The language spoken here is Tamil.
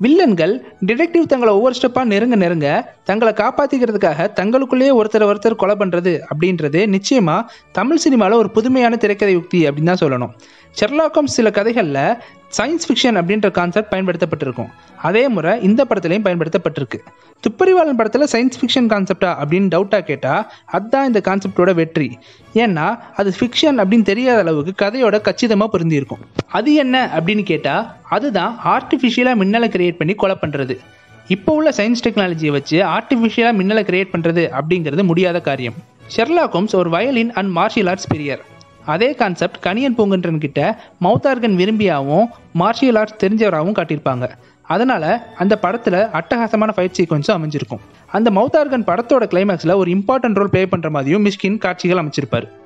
வில்லன்கள் டிடெக்டிவ் தங்களை ஒவ்வொரு ஸ்டெப்பாக நெருங்க நெருங்க தங்களை காப்பாற்றிக்கிறதுக்காக தங்களுக்குள்ளேயே ஒருத்தர் ஒருத்தர் கொலை பண்ணுறது அப்படின்றது நிச்சயமாக தமிழ் சினிமாவில் ஒரு புதுமையான திரைக்கதை யுக்தி அப்படின்னு தான் சொல்லணும் ஷெர்லாக்கம் சில கதைகளில் சயின்ஸ் ஃபிக்ஷன் அப்படின்ற கான்செப்ட் பயன்படுத்தப்பட்டிருக்கும் அதே முறை இந்த படத்துலையும் பயன்படுத்தப்பட்டிருக்கு துப்பறிவாளன் படத்தில் சயின்ஸ் ஃபிக்ஷன் கான்செப்டா அப்படின்னு டவுட்டாக கேட்டால் அதுதான் இந்த கான்செப்டோட வெற்றி ஏன்னா அது ஃபிக்ஷன் அப்படின்னு தெரியாத அளவுக்கு கதையோட கச்சிதமாக பொருந்தியிருக்கும் அது என்ன அப்படின்னு கேட்டால் அதுதான் ஆர்டிஃபிஷியலாக மின்னலை கிரியேட் பண்ணி கொலை பண்ணுறது இப்போ உள்ள சயின்ஸ் டெக்னாலஜியை வச்சு ஆர்டிஃபிஷியலாக மின்னலை கிரியேட் பண்ணுறது அப்படிங்கிறது முடியாத காரியம் ஷெர்லாக் ஹோம்ஸ் ஒரு வயலின் அண்ட் மார்ஷியல் ஆர்ட்ஸ் பிரியர் அதே கான்செப்ட் கனியன் பூங்கன்றன் கிட்ட மௌத்தார்கன் விரும்பியாகவும் மார்ஷியல் ஆர்ட்ஸ் தெரிஞ்சவராகவும் காட்டியிருப்பாங்க அதனால அந்த படத்தில் அட்டகாசமான ஃபைட் சீக்வன்ஸும் அமைஞ்சிருக்கும் அந்த மௌத்தார்கன் படத்தோட கிளைமேக்ஸில் ஒரு இம்பார்ட்டன்ட் ரோல் ப்ளே பண்ணுற மாதிரியும் மிஷ்கின் காட்சிகள் அமைச்சிருப்பார்